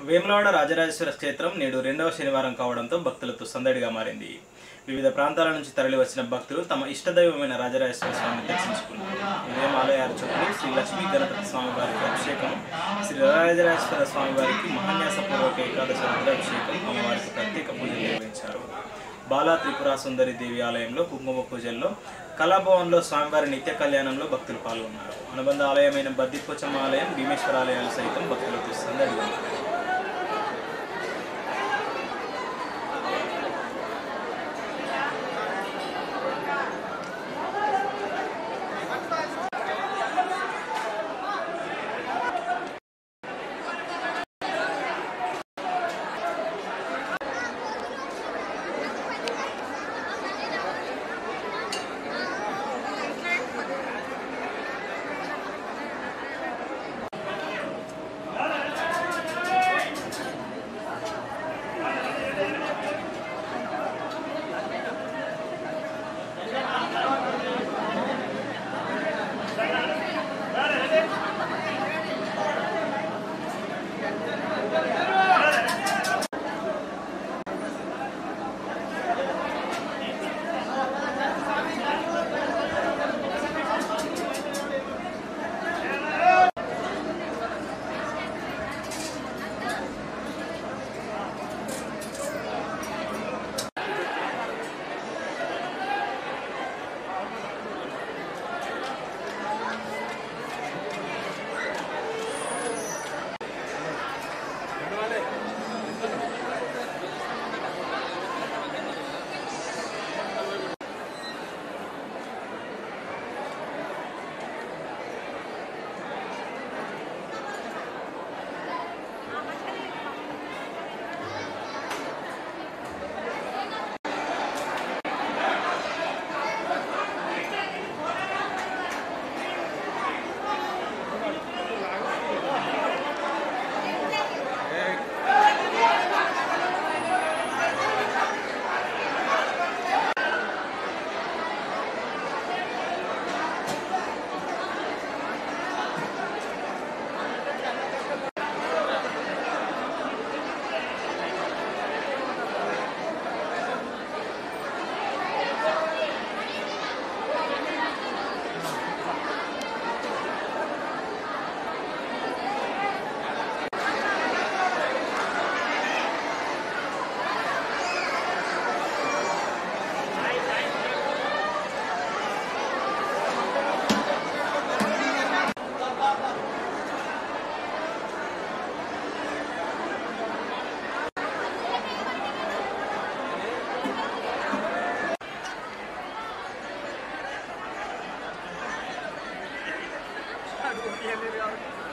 వేములవాడ రాజరాజేశ్వర క్షేత్రం నేడు రెండవ శనివారం కావడంతో భక్తులతో సందడిగా మారింది వివిధ ప్రాంతాల నుంచి తరలి వచ్చిన భక్తులు తమ ఇష్టదైవమైన రాజరాజేశ్వర స్వామిని దర్శించుకున్నారు ఉదయం ఆలయాల చుట్టూ శ్రీ లక్ష్మీ గణపతి స్వామి వారికి అభిషేకం శ్రీ రాజరాజేశ్వర స్వామి వారికి మహాన్యాసపూర్వక ఏకాదశి రుద్రాభిషేకం అమ్మవారికి ప్రత్యేక పూజలు నిర్వహించారు బాలా త్రిపుర సుందరి దేవి ఆలయంలో కుంకుమ పూజల్లో కళాభవన్లో స్వామివారి నిత్య కళ్యాణంలో భక్తులు పాల్గొన్నారు అనుబంధ ఆలయమైన బద్దిపోచమ్మ ఆలయం భీమేశ్వర ఆలయాలు సైతం భక్తులతో సందడిగా ఉన్నాయి. Aduh, iya, iya, iya.